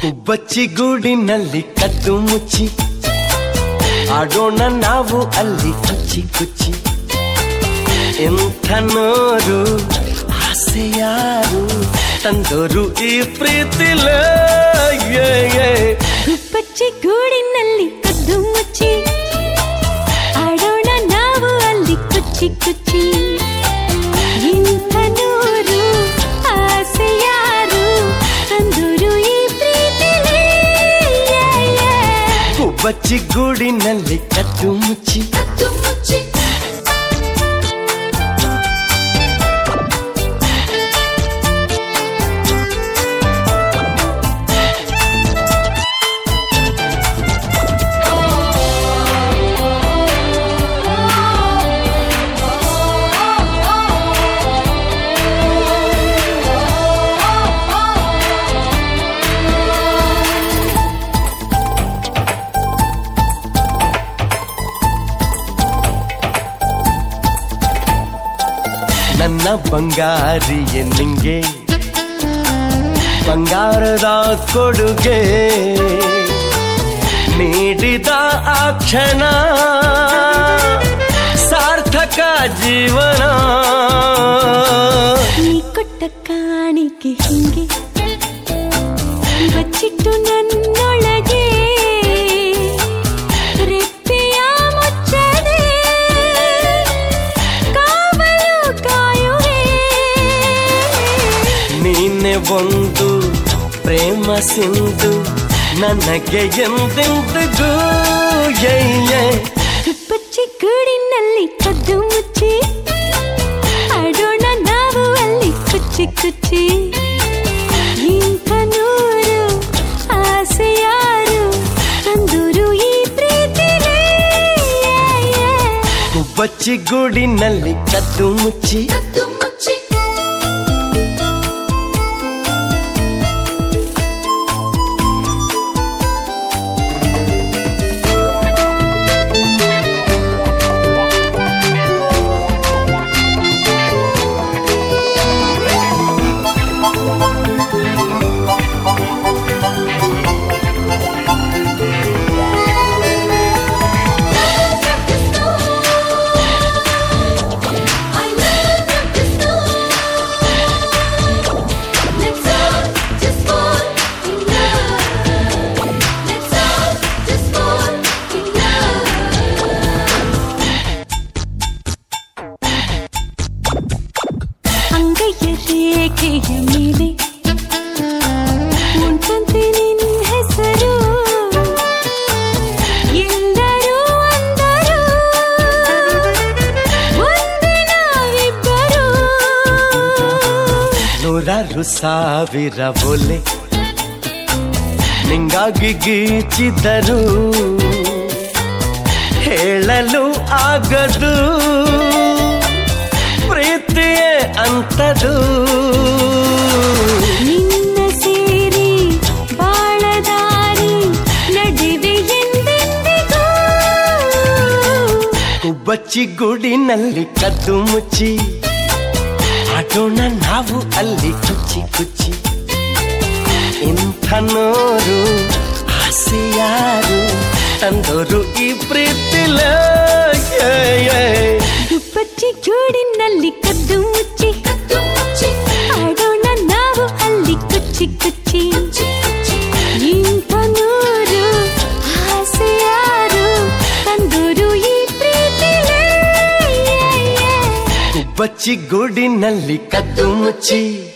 ಹುಬ್ಬಚ್ಚಿ ಗೂಡಿನಲ್ಲಿ ಕದ್ದು ಮುಚ್ಚಿ ಆಡೋಣ ನಾವು ಅಲ್ಲಿ ಕುಚ್ಚಿ ಕುಚ್ಚಿ ಎಂಥ ನೋರು ಆಸೆ ಯಾರು ತಂದೋರು ಈ ಪ್ರೀತಿಲ ಏ, ಏ. ಗುಬ್ಬಚ್ಚಿ ಗೂಡಿನಲ್ಲಿ ಕದ್ದು ಮುಚ್ಚಿ ಆಡೋಣ ನಾವು ಅಲ್ಲಿ ಕುಚ್ಚಿ ಕುಚ್ಚಿ ಇಂಥ ನೂರು ಆಸೆ ಯಾರು ತಂದೂರು ಈ ಪ್ರೀತಿಲೇ ಹುಬ್ಬಚ್ಚಿ ಗೂಡಿನಲ್ಲಿ ಕದ್ದು ಮುಚ್ಚಿ ಕದ್ದು ಮುಚ್ಚಿ ನನ್ನ ಬಂಗಾರಿಯ ನಿಂಗೆ ಬಂಗಾರದ ಕೊಡುಗೆ ನೀಡಿದ ಆ ಕ್ಷಣ ಸಾರ್ಥಕ ಜೀವನ ನೀ ಕೊಟ್ಟ ಕಾಣಿಕೆ ಹಿಂಗೆ ಬಚ್ಚಿಟ್ಟು ನನ್ನೊಳಗೆ ರೆಪ್ಪೆಯ ಮುಚ್ಚದೆ ಕಾವಲು ಕಾಯುವೆ ನೀನೆ ಒಂದು ಪ್ರೇಮ ಸಿಂಧು ನನಗೆ ಎಂದೆಂದಿಗೂ ಏ, ಏ. ಬಚ್ಚಿ ಗೂಡಿನಲ್ಲಿ ಕದ್ದು ಮುಚ್ಚಿ ಆಡೋಣ ನಾವು ಅಲ್ಲಿ ಕುಚ್ಚಿ ಕುಚ್ಚಿ ಇಂಥ ನೂರು ಆಸೆ ಯಾರು ತಂದೂರು ಈ ಪ್ರೀತಿಲೇ ಹುಬ್ಬಚ್ಚಿ ಗೂಡಿನಲ್ಲಿ ಕದ್ದು ಮುಚ್ಚಿ ಕದ್ದು ಮುಚ್ಚಿ ಅಂಗೈಯ ರೇಖೆಯ ಮೇಲೆ ಉಂಟಂತೆ ನಿನ್ನ ಹೆಸರು ಎಲ್ಲರೂ ಅಂದರು ಒಂದೇ ನಾವಿಬ್ಬರು ನೂರಾರು ಸಾವಿರ ಬೋಲೆ ನಿಂಗಾಗಿ ಗೀಚಿದರು ಹೇಳಲು ಆಗದು ಪ್ರೀತಿಯೇ ಅಂತದು ನಿನ್ನ ಸೇರಿ ಬಾಳದಾರಿ ನಡುವೆ ಎಂದೆಂದಿಗೂ ಹುಬ್ಬಚ್ಚಿ ಗೂಡಿನಲ್ಲಿ ಕದ್ದು ಮುಚ್ಚಿ ಆಡೋಣ ನಾವು ಅಲ್ಲಿ ಕುಚ್ಚಿ ಕುಚ್ಚಿ ಇಂಥ ನೋರು ಆಸೆ ಯಾರು ತಂದೋರು ಈ ಪ್ರೀತಿಲ ಏ, ಏ. ಗುಬ್ಬಚ್ಚಿ ಗೂಡಿನಲ್ಲಿ ಕದ್ದು ಮುಚ್ಚಿ ಕದ್ದು ಮುಚ್ಚಿ ಆಡೋಣ ನಾವು ಅಲ್ಲಿ ಕುಚ್ಚಿ ಕುಚ್ಚಿ ಇಂಥ ನೂರು ಆಸೆ ಯಾರು ತಂದೂರು ಈ ಪ್ರೀತಿಲೇ ಹುಬ್ಬಚ್ಚಿ ಗೂಡಿನಲ್ಲಿ ಕದ್ದು ಮುಚ್ಚಿ